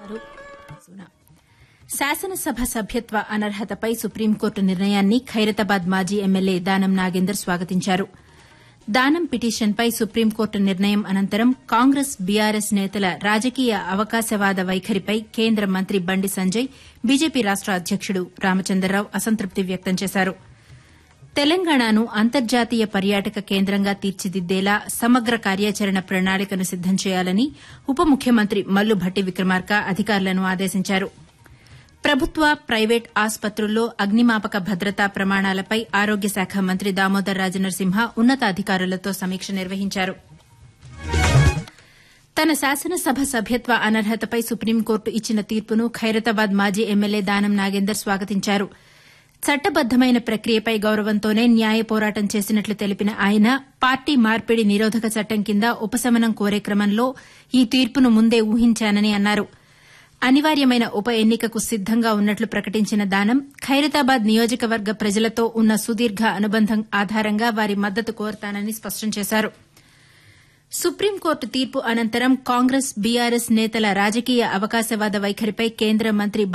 శాసనసభ సభ్యత్వ అనర్హతపై సుప్రీంకోర్టు నిర్ణయాన్ని ఖైరతాబాద్ మాజీ ఎమ్మెల్యే దానం నాగేందర్ స్వాగతించారు దానం పిటిషన్పై సుప్రీంకోర్టు నిర్ణయం అనంతరం కాంగ్రెస్ బీఆర్ఎస్ నేతల రాజకీయ అవకాశవాద వైఖరిపై కేంద్ర మంత్రి బండి సంజయ్ బీజేపీ రాష్ట అధ్యకుడు రామచంద్రరావు అసంతృప్తి వ్యక్తం చేశారు తెలంగాణను అంతర్జాతీయ పర్యాటక కేంద్రంగా తీర్చిదిద్దేలా సమగ్ర కార్యాచరణ ప్రణాళికను సిద్దం చేయాలని ఉప ముఖ్యమంత్రి మల్లు భట్టి విక్రమార్క అధికారులను ఆదేశించారు ప్రభుత్వ ప్రైవేట్ ఆసుపత్రుల్లో అగ్నిమాపక భద్రతా ప్రమాణాలపై ఆరోగ్య శాఖ మంత్రి దామోదర్ రాజనరసింహ ఉన్నతాధికారులతో సమీక్ష నిర్వహించారు తన శాసనసభ సభ్యత్వ అనర్హతపై సుప్రీంకోర్టు ఇచ్చిన తీర్పును ఖైరతాబాద్ మాజీ ఎమ్మెల్యే దానం నాగేందర్ స్వాగతించారు చట్టబద్దమైన ప్రక్రియపై గౌరవంతోనే న్యాయ పోరాటం చేసినట్లు తెలిపిన ఆయన పార్టీ మార్పిడి నిరోధక చట్టం కింద ఉపశమనం కోరే క్రమంలో ఈ తీర్పును ముందే ఊహించానని అన్నారు అనివార్యమైన ఉప ఎన్నికకు సిద్దంగా ఉన్నట్లు ప్రకటించిన దానం ఖైరతాబాద్ నియోజకవర్గ ప్రజలతో ఉన్న సుదీర్ఘ అనుబంధం ఆధారంగా వారి మద్దతు కోరతానని స్పష్టం చేశారు సుప్రీంకోర్టు తీర్పు అనంతరం కాంగ్రెస్ బీఆర్ఎస్ నేతల రాజకీయ అవకాశవాద వైఖరిపై కేంద్ర మంత్రి